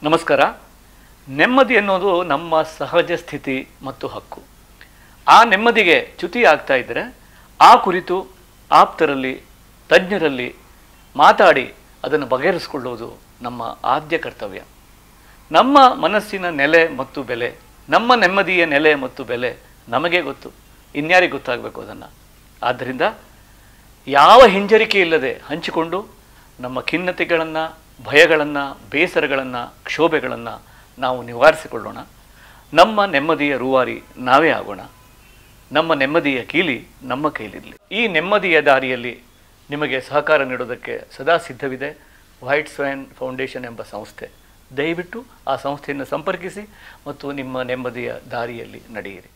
ನಮಸ್ಕಾರ ನೆಮ್ಮದಿ ಅನ್ನೋದು ನಮ್ಮ ಸಹಜ ಸ್ಥಿತಿ ಮತ್ತು ಹಕ್ಕು ಆ ನೆಮ್ಮದಿಗೆ ಚ್ಯುತಿ ಆಗ್ತಾ ಇದ್ದರೆ ಆ ಕುರಿತು ಆಪ್ತರಲ್ಲಿ ತಜ್ಞರಲ್ಲಿ ಮಾತಾಡಿ ಅದನ್ನು ಬಗೆಹರಿಸಿಕೊಳ್ಳುವುದು ನಮ್ಮ ಆದ್ಯ ಕರ್ತವ್ಯ ನಮ್ಮ ಮನಸ್ಸಿನ ನೆಲೆ ಮತ್ತು ಬೆಲೆ ನಮ್ಮ ನೆಮ್ಮದಿಯ ನೆಲೆ ಮತ್ತು ಬೆಲೆ ನಮಗೆ ಗೊತ್ತು ಇನ್ಯಾರಿಗೆ ಗೊತ್ತಾಗಬೇಕು ಅದನ್ನು ಆದ್ದರಿಂದ ಯಾವ ಹಿಂಜರಿಕೆ ಇಲ್ಲದೆ ಹಂಚಿಕೊಂಡು ನಮ್ಮ ಖಿನ್ನತೆಗಳನ್ನು ಭಯಗಳನ್ನು ಬೇಸರಗಳನ್ನು ಕ್ಷೋಭೆಗಳನ್ನು ನಾವು ನಿವಾರಿಸಿಕೊಳ್ಳೋಣ ನಮ್ಮ ನೆಮ್ಮದಿಯ ರೂವಾರಿ ನಾವೇ ಆಗೋಣ ನಮ್ಮ ನೆಮ್ಮದಿಯ ಕೀಲಿ ನಮ್ಮ ಕೈಲಿರಲಿ ಈ ನೆಮ್ಮದಿಯ ದಾರಿಯಲ್ಲಿ ನಿಮಗೆ ಸಹಕಾರ ನೀಡೋದಕ್ಕೆ ಸದಾ ಸಿದ್ಧವಿದೆ ವೈಟ್ ಸ್ವೈನ್ ಫೌಂಡೇಶನ್ ಎಂಬ ಸಂಸ್ಥೆ ದಯವಿಟ್ಟು ಆ ಸಂಸ್ಥೆಯನ್ನು ಸಂಪರ್ಕಿಸಿ ಮತ್ತು ನಿಮ್ಮ ನೆಮ್ಮದಿಯ ದಾರಿಯಲ್ಲಿ ನಡೆಯಿರಿ